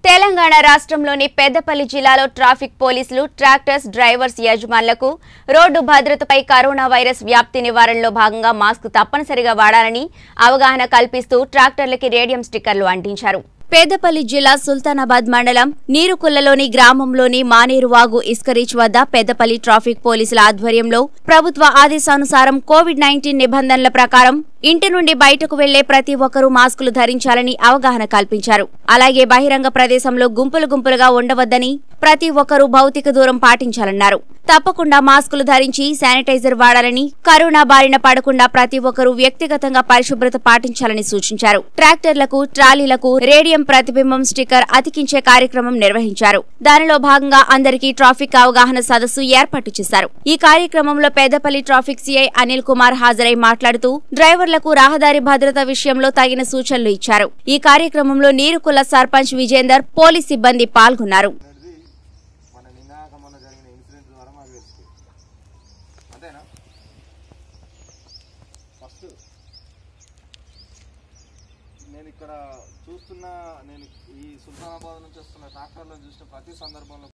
తెలంగాణ రాష్ట్రంలోని పెద్దపల్లి జిల్లాలో ట్రాఫిక్ పోలీసులు ట్రాక్టర్స్ డ్రైవర్స్ యజమానులకు రోడ్డు భద్రతపై కరోనా వైరస్ వ్యాప్తి నివారణలో భాగంగా మాస్క్ తప్పనిసరిగా వాడాలని అవగాహన కల్పిస్తూ ట్రాక్టర్లకి రేడియం స్టిక్కర్లు అంటించారు పెద్దపల్లి జిల్లా సుల్తానాబాద్ మండలం నీరుకుల్లలోని గ్రామంలోని మానేరువాగు ఇస్కరీచ్ వద్ద పెద్దపల్లి ట్రాఫిక్ పోలీసుల ఆధ్వర్యంలో ప్రభుత్వ ఆదేశానుసారం కోవిడ్ నైన్టీన్ నిబంధనల ప్రకారం ఇంటి నుండి బయటకు వెళ్లే ప్రతి ఒక్కరూ మాస్కులు ధరించాలని అవగాహన కల్పించారు అలాగే బహిరంగ ప్రదేశంలో గుంపులు గుంపులుగా ఉండవద్దని ప్రతి ఒక్కరూ భౌతిక దూరం పాటించాలన్నారు తప్పకుండా మాస్కులు ధరించి శానిటైజర్ వాడాలని కరోనా బారిన పడకుండా ప్రతి ఒక్కరూ వ్యక్తిగతంగా పరిశుభ్రత పాటించాలని సూచించారు ట్రాక్టర్లకు ట్రాలీలకు రేడియం ప్రతిబింబం స్టిక్కర్ అతికించే కార్యక్రమం నిర్వహించారు దానిలో భాగంగా అందరికీ ట్రాఫిక్ అవగాహన సదస్సు ఏర్పాటు చేశారు ఈ కార్యక్రమంలో పెద్దపల్లి ట్రాఫిక్ సిఐ అనిల్ కుమార్ హాజరై మాట్లాడుతూ డ్రైవర్లకు రహదారి భద్రత విషయంలో తగిన సూచనలు ఇచ్చారు ఈ కార్యక్రమంలో నీరుకుల సర్పంచ్ విజేందర్ పోలీస్ సిబ్బంది పాల్గొన్నారు అనేది మన నిన్నాక మొన్న జరిగిన ఇన్సిడెంట్ ద్వారా మాకు తెలుస్తుంది అంతేనా ఫస్ట్ నేను ఇక్కడ చూస్తున్న నేను ఈ సుల్తానాబాద్ నుంచి వస్తున్న ట్రాక్టర్లను చూసిన ప్రతి సందర్భంలో